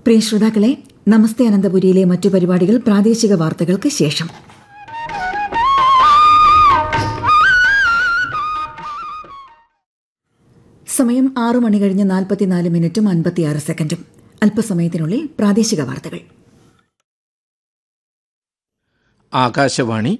പ്രിയ ശ്രോതാക്കളെ നമസ്തേ അനന്തപുരിയിലെ മറ്റു പരിപാടികൾ പ്രാദേശിക വാർത്തകൾക്ക് ശേഷം സമയം ആറു മണി കഴിഞ്ഞ് നാൽപ്പത്തിനാല് മിനിറ്റും അൻപത്തിയാറ് സെക്കൻഡും അല്പസമയത്തിനുള്ളിൽ പ്രാദേശിക വാർത്തകൾ ആകാശവാണി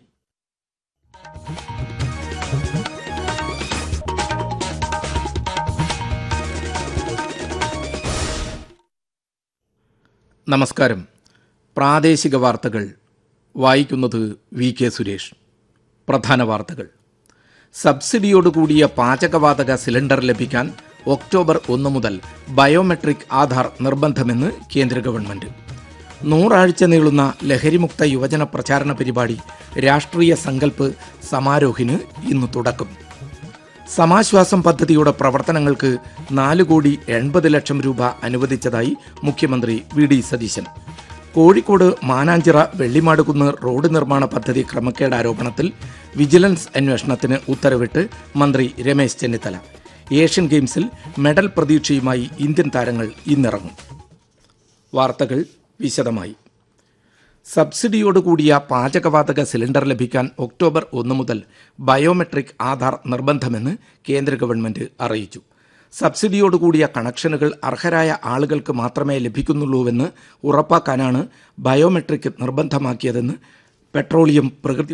നമസ്കാരം പ്രാദേശിക വാർത്തകൾ വായിക്കുന്നത് വി കെ സുരേഷ് പ്രധാന വാർത്തകൾ സബ്സിഡിയോടുകൂടിയ പാചകവാതക സിലിണ്ടർ ലഭിക്കാൻ ഒക്ടോബർ ഒന്ന് മുതൽ ബയോമെട്രിക് ആധാർ നിർബന്ധമെന്ന് കേന്ദ്ര ഗവൺമെന്റ് നൂറാഴ്ച നീളുന്ന ലഹരിമുക്ത യുവജന പ്രചാരണ പരിപാടി രാഷ്ട്രീയ സങ്കല്പ് സമാരോഹിന് ഇന്ന് തുടക്കം സമാശ്വാസം പദ്ധതിയുടെ പ്രവർത്തനങ്ങൾക്ക് നാല് കോടി എൺപത് ലക്ഷം രൂപ അനുവദിച്ചതായി മുഖ്യമന്ത്രി V D Satheesan Kozhikode Mananchira Vellimadukunnu road നിർമ്മാണ പദ്ധതി ക്രമക്കേട് ആരോപണത്തിൽ വിജിലൻസ് അന്വേഷണത്തിന് ഉത്തരവിട്ട് മന്ത്രി രമേശ് ചെന്നിത്തല ഏഷ്യൻ ഗെയിംസിൽ മെഡൽ പ്രതീക്ഷയുമായി ഇന്ത്യൻ താരങ്ങൾ ഇന്നിറങ്ങും വാർത്തകൾ വിശദമായി സബ്സിഡിയോടുകൂടിയ പാചകവാതക സിലിണ്ടർ ലഭിക്കാൻ ഒക്ടോബർ ഒന്ന് മുതൽ ബയോമെട്രിക് ആധാർ നിർബന്ധമെന്ന് കേന്ദ്ര ഗവൺമെന്റ് അറിയിച്ചു സബ്സിഡിയോടുകൂടിയ കണക്ഷനുകൾ അർഹരായ ആളുകൾക്ക് മാത്രമേ ലഭിക്കുന്നുള്ളൂവെന്ന് ഉറപ്പാക്കാനാണ് ബയോമെട്രിക് നിർബന്ധമാക്കിയതെന്ന് പെട്രോളിയം പ്രകൃതി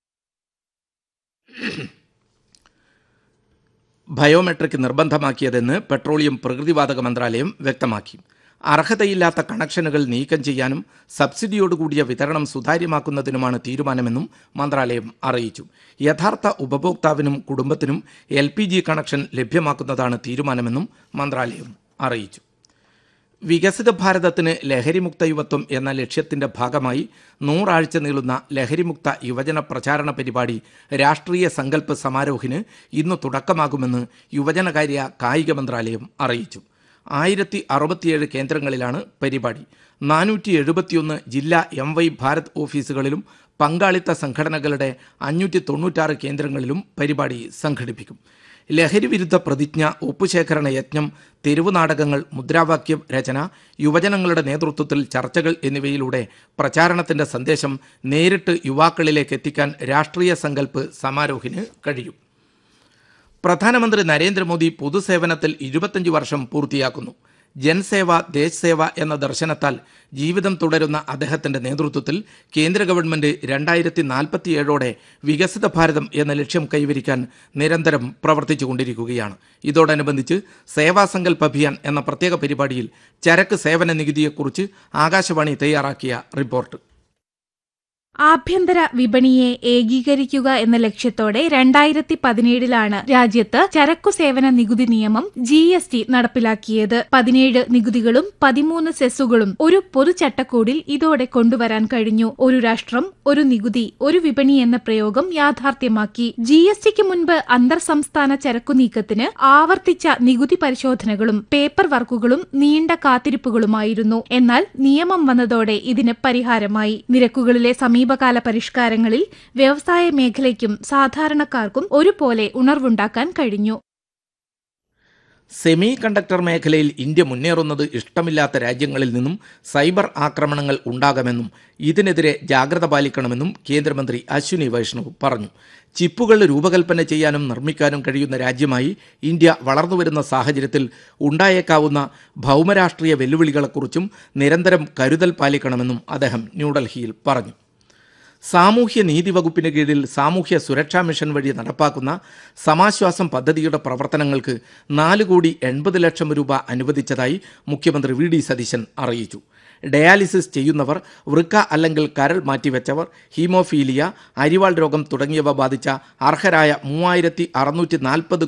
ബയോമെട്രിക് നിർബന്ധമാക്കിയതെന്ന് പെട്രോളിയം പ്രകൃതിവാതക മന്ത്രാലയം വ്യക്തമാക്കി അർഹതയില്ലാത്ത കണക്ഷനുകൾ നീക്കം ചെയ്യാനും സബ്സിഡിയോടുകൂടിയ വിതരണം സുതാര്യമാക്കുന്നതിനുമാണ് തീരുമാനമെന്നും മന്ത്രാലയം അറിയിച്ചു യഥാർത്ഥ ഉപഭോക്താവിനും കുടുംബത്തിനും എൽ കണക്ഷൻ ലഭ്യമാക്കുന്നതാണ് തീരുമാനമെന്നും മന്ത്രാലയം അറിയിച്ചു വികസിത ഭാരതത്തിന് ലഹരിമുക്ത യുവത്വം എന്ന ലക്ഷ്യത്തിന്റെ ഭാഗമായി നൂറാഴ്ച നീളുന്ന ലഹരിമുക്ത യുവജന പ്രചാരണ പരിപാടി രാഷ്ട്രീയ സങ്കല്പ സമാരോഹിന് ഇന്ന് തുടക്കമാകുമെന്ന് യുവജനകാര്യ കായിക മന്ത്രാലയം അറിയിച്ചു ആയിരത്തി അറുപത്തിയേഴ് കേന്ദ്രങ്ങളിലാണ് പരിപാടി നാനൂറ്റി എഴുപത്തിയൊന്ന് ജില്ലാ എം വൈ ഭാരത് ഓഫീസുകളിലും പങ്കാളിത്ത സംഘടനകളുടെ അഞ്ഞൂറ്റി തൊണ്ണൂറ്റാറ് കേന്ദ്രങ്ങളിലും പരിപാടി സംഘടിപ്പിക്കും ലഹരി വിരുദ്ധ പ്രതിജ്ഞ ഒപ്പുശേഖരണ യജ്ഞം തെരുവു നാടകങ്ങൾ മുദ്രാവാക്യ രചന യുവജനങ്ങളുടെ നേതൃത്വത്തിൽ ചർച്ചകൾ എന്നിവയിലൂടെ പ്രചാരണത്തിന്റെ സന്ദേശം നേരിട്ട് യുവാക്കളിലേക്ക് എത്തിക്കാൻ രാഷ്ട്രീയ സങ്കല്പ് സമാരോഹിന് കഴിയും പ്രധാനമന്ത്രി നരേന്ദ്രമോദി പൊതുസേവനത്തിൽ ഇരുപത്തഞ്ച് വർഷം പൂർത്തിയാക്കുന്നു ജൻസേവ ദേശ് സേവ എന്ന ദർശനത്താൽ ജീവിതം തുടരുന്ന അദ്ദേഹത്തിന്റെ നേതൃത്വത്തിൽ കേന്ദ്ര ഗവൺമെന്റ് രണ്ടായിരത്തി നാൽപ്പത്തിയേഴോടെ വികസിത ഭാരതം എന്ന ലക്ഷ്യം കൈവരിക്കാൻ നിരന്തരം പ്രവർത്തിച്ചുകൊണ്ടിരിക്കുകയാണ് ഇതോടനുബന്ധിച്ച് സേവാസങ്കൽപ് അഭിയാൻ എന്ന പ്രത്യേക പരിപാടിയിൽ ചരക്ക് സേവന നികുതിയെക്കുറിച്ച് ആകാശവാണി തയ്യാറാക്കിയ റിപ്പോർട്ട് ആഭ്യന്തര വിപണിയെ ഏകീകരിക്കുക എന്ന ലക്ഷ്യത്തോടെ രണ്ടായിരത്തി പതിനേഴിലാണ് രാജ്യത്ത് ചരക്കു സേവന നികുതി നിയമം ജി എസ് ടി നടപ്പിലാക്കിയത് പതിനേഴ് നികുതികളും പതിമൂന്ന് സെസ്സുകളും ഒരു പൊതുചട്ടക്കൂടിൽ ഇതോടെ കൊണ്ടുവരാൻ കഴിഞ്ഞു ഒരു രാഷ്ട്രം ഒരു നികുതി ഒരു വിപണി എന്ന പ്രയോഗം യാഥാർത്ഥ്യമാക്കി ജി എസ് ടിക്ക് മുൻപ് അന്തർ സംസ്ഥാന ചരക്കു നീക്കത്തിന് ആവർത്തിച്ച നികുതി പരിശോധനകളും പേപ്പർ വർക്കുകളും നീണ്ട കാത്തിരിപ്പുകളുമായിരുന്നു എന്നാൽ നിയമം വന്നതോടെ ഇതിന് പരിഹാരമായി നിരക്കുകളിലെ സമീപ സമീപകാല പരിഷ്കാരങ്ങളിൽ വ്യവസായ മേഖലയ്ക്കും സാധാരണക്കാർക്കും ഒരുപോലെ ഉണർവുണ്ടാക്കാൻ കഴിഞ്ഞു സെമി കണ്ടക്ടർ മേഖലയിൽ ഇന്ത്യ മുന്നേറുന്നത് ഇഷ്ടമില്ലാത്ത രാജ്യങ്ങളിൽ നിന്നും സൈബർ ആക്രമണങ്ങൾ ഉണ്ടാകാമെന്നും ഇതിനെതിരെ ജാഗ്രത പാലിക്കണമെന്നും കേന്ദ്രമന്ത്രി അശ്വിനി വൈഷ്ണവ് പറഞ്ഞു ചിപ്പുകൾ രൂപകൽപ്പന ചെയ്യാനും നിർമ്മിക്കാനും കഴിയുന്ന രാജ്യമായി ഇന്ത്യ വളർന്നുവരുന്ന സാഹചര്യത്തിൽ ഉണ്ടായേക്കാവുന്ന ഭൗമരാഷ്ട്രീയ വെല്ലുവിളികളെക്കുറിച്ചും നിരന്തരം കരുതൽ പാലിക്കണമെന്നും അദ്ദേഹം ന്യൂഡൽഹിയിൽ പറഞ്ഞു സാമൂഹ്യ നീതി വകുപ്പിന് കീഴിൽ സാമൂഹ്യ സുരക്ഷാ മിഷൻ വഴി നടപ്പാക്കുന്ന സമാശ്വാസം പദ്ധതിയുടെ പ്രവർത്തനങ്ങൾക്ക് നാല് കോടി എൺപത് ലക്ഷം രൂപ അനുവദിച്ചതായി മുഖ്യമന്ത്രി വി ഡി സതീശൻ അറിയിച്ചു ഡയാലിസിസ് ചെയ്യുന്നവർ വൃക്ക അല്ലെങ്കിൽ കരൾ മാറ്റിവെച്ചവർ ഹീമോഫീലിയ അരിവാൾ രോഗം തുടങ്ങിയവ ബാധിച്ച അർഹരായ മൂവായിരത്തി അറുന്നൂറ്റി നാൽപ്പത്